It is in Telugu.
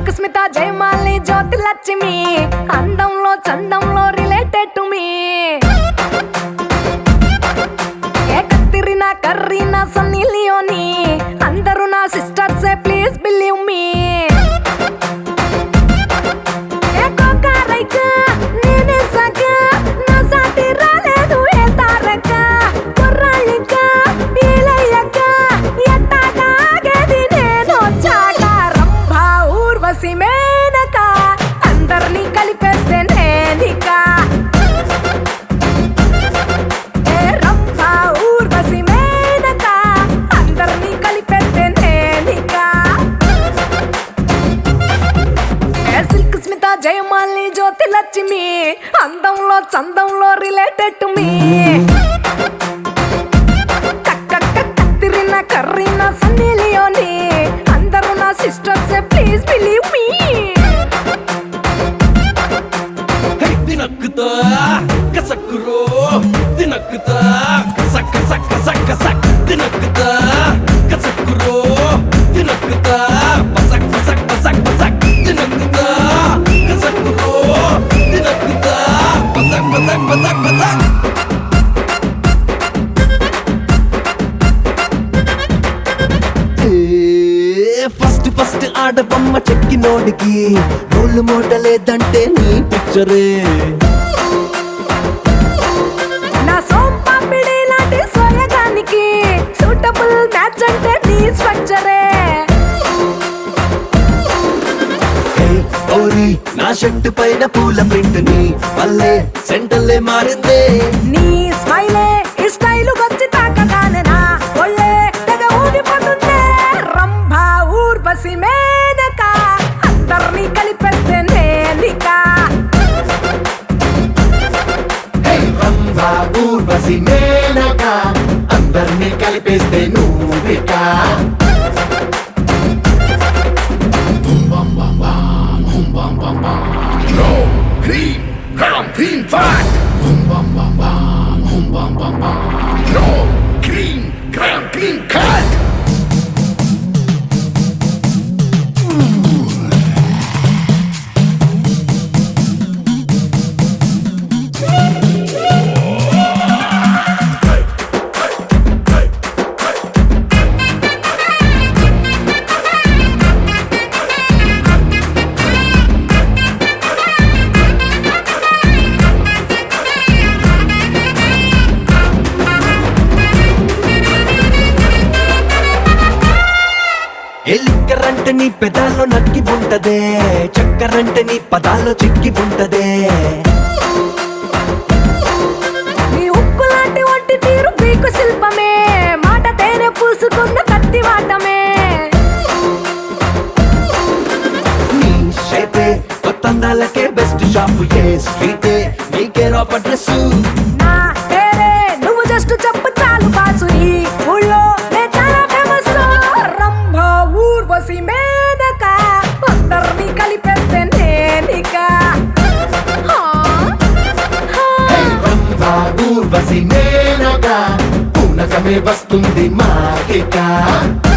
సిల్క్ స్మిత జయమాలి జ్యోతి లక్ష్మి అందంలో చందంలో రిలేటెడ్ టు మీ ఏ కత్తిరినా కర్రీనా సన్నీ లియోని అందరూ నా సిస్టర్సే ప్లీజ్ బిలీవ్ మీ ఏ కోకారైక నేనే సగ నా సాటి రాలేదు ఏ తారక కుర్రాళ్ళిక ఈలయ్యక ఎట్టాగాగేది నేను వచ్చాక రంభ ఊర్వశి మేనక అందరినీ కలిపేస్తే నేనిక ఏ రంభ ఊర్వశి మేనక అందరినీ కలిపేస్తే నేనిక ఏ సిల్క్ స్మిత జయమాలి జ్యోతి లక్ష్మి అందంలో చందంలో related to me Katrina Kareena Sunny Leone అందరూ నా sisters please believe me hey తినక్కుతా కసక్కురో తినక్కుతా కసక్ కసక్ కసక్ కసక్ తినక్కుతా కసక్కురో తినక్కుతా పసక్ పసక్ పసక్ పసక్ తినక్కుతా కసక్కురో తినక్కుతా పసక్ పసక్ పసక్ పసక్ ఫస్ట్ ఫస్ట్ ఆడబొమ్మ చెక్కినోడికి రోల్ మోడలేదంటే నీ పిక్చరే నా సోంపాపిడి లాంటి సోయగానికి సూటబుల్ మ్యాచ్ అంటే నీ స్ట్రక్చరే హే ఓరి నా షర్ట్ పైన పూల ప్రింట్ ని పల్లె సెంటర్లే మారిందే నీ స్మైలే ఈ స్టైలు వచ్చి తాకగానే నా ఒళ్ళే తెగ ఊగిపోతుందే రంభ ఊర్వశి మేనక అందరినీ కలిపేస్తే నేనిక హే రంభ ఊర్వశి మేనక అందర్నీ కలిపేస్తే నువ్విక Green, gram, green, fat. Boom, bam, bam, bam. Hum, bam, bam, bam. No, green, gram, green, cat. ఎలిక్కరంటే నీ పెదాల్లో నక్కి ఉంటదే చక్కరంటే నీ పదాల్లో చిక్కి ఉంటదే నీ ఉక్కు లాంటి ఒంటి తీరు పీకు శిల్పమే మాట తేనె పూసుకున్న కత్తి వాటమే నీ షేపే కొత్త అందాలకే బెస్ట్ షాప్ ఏ స్ట్రీటే నీకే రాప్ అడ్రస్ నా పేరే నువ్వు జస్ట్ చెప్పు చాలు బాసు ఈ ఊళ్ళో నే చాలా ఫేమస్ రంభ ఊర్వశి మేనక అందరినీ కలిపేస్తే నేనిక హా, హా. హే రంభ ఊర్వశి మేనక పూనకమే వస్తుంది మాకిక